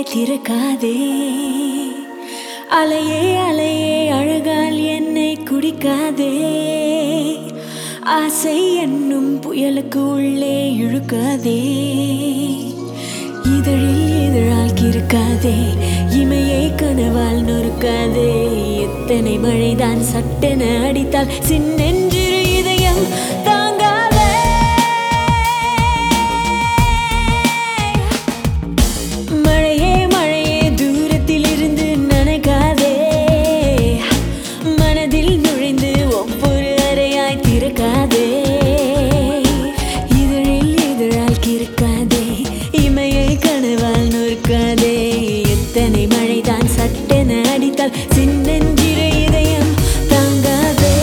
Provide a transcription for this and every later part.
அலையாய் திறக்காதே அலையே அலையே அழகால் என்னை குடிக்காதே ஆசை என்னும் புயலுக்கு உள்ளே இழுக்காதே இதழில் இதழால் கிறுக்காதே இமையை கனவால் நொறுக்காதே எத்தனை மழைதான் சட்டென அடித்தால் சின்னெஞ்சிறு இதயம் தாங்காதே மழையே மழையே தூரத்தில் இருந்து நனைக்காதே மனதில் நுழைந்து ஒவ்வொரு அறையாய் திறக்காதே இதழில் இதழால் கிறுக்காதே இமையை கனவால் நொறுக்காதே எத்தனை மழைதான் சட்டென அடித்தால் சின்னஞ்சிறு இதயம் தாங்காதே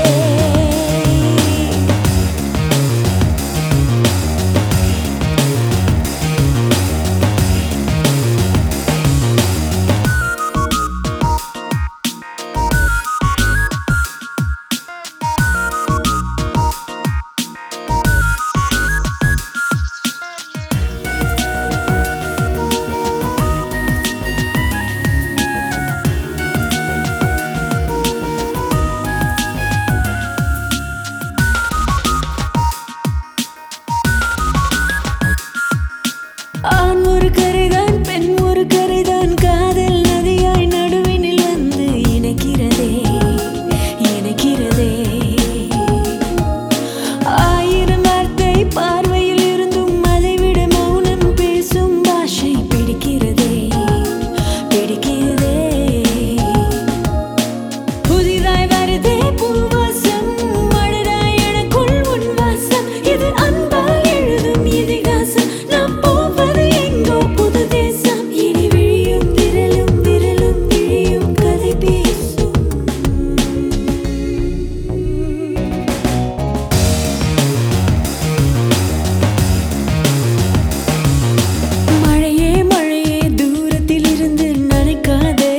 ஆண் ஒரு கரைதான் பெண் ஒரு கரைதான் காதல் நதியாய் நடுவினில் வந்து இணைக்கிறதே இணைக்கிறதே ஆயிரம் வார்த்தை பார்வையில் இருந்தும் அதைவிட மௌனம் பேசும் பாஷை பிடிக்கிறதே பிடிக்கிறதே புதிதாய் வருதே பூவாசம் மலராய் எனக்குள் உன் வாசம் இது அன்பால் எழுதும் இதிகாசம் நாம் போவது எங்கோ புது தேசம் இனி விழியும் விரலும் விரலும் விழியும் கதை பேசும் மழையே மழையே தூரத்தில் இருந்து நனைக்காதே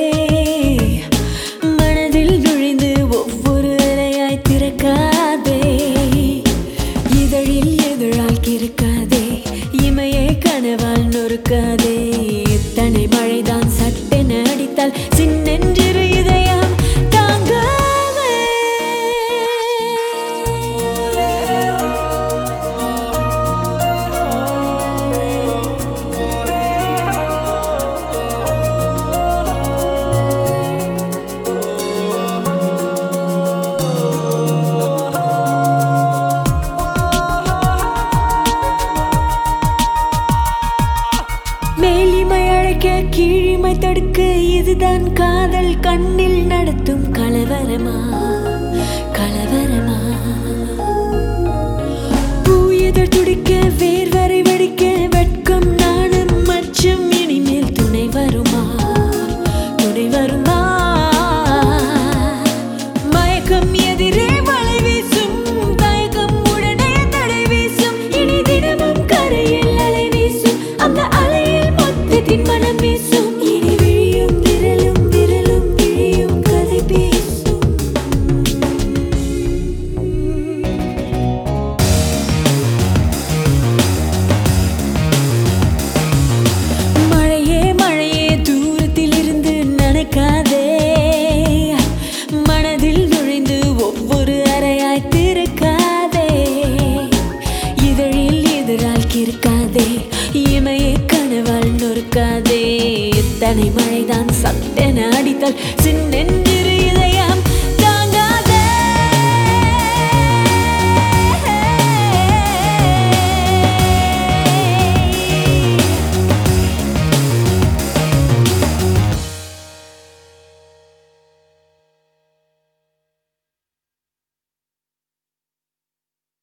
மனதில் நுழைந்து ஒவ்வொரு அறையாய் திறக்காதே இதழில் எதிரால் கிறுக்காதே இமையை கனவால் நொறுக்காதே எத்தனை மழைதான் சட்டென அடித்தால் சின்னெஞ்சிறு இதயம் தாங்காதே மேலிமை அழைக்க கீழிமை தடுக்க இதுதான் காதல் கண்ணில் நடத்தும் கலவரமா கலவரமா பூ எதிர் துடிக்க வேர்வரை வெடிக்க வெட்கம் நாணம் மச்சம் இனிமேல் துணை வருமா துணை வருமா மயக்கம் எதிரே வலை வீசும் தயக்கம் உடனே தடை வீசும் இனி தினமும் கரையில் அலை வீசும் அந்த அலையில் மொத்தத்தின் மனம் வீசும் இனி விழியும் விரலும் விரலும் விழியும் கதை பேசும் மழையே மழையே தூரத்தில் இருந்து நனைக்காதே மனதில் நுழைந்து ஒவ்வொரு அறையாய் திறக்காதே இதழில் எதிரால் கிறுக்காதே இமையை கனவால் நொறுக்காதே எத்தனை மழைதான் சட்டென அடித்தால் சின்னென்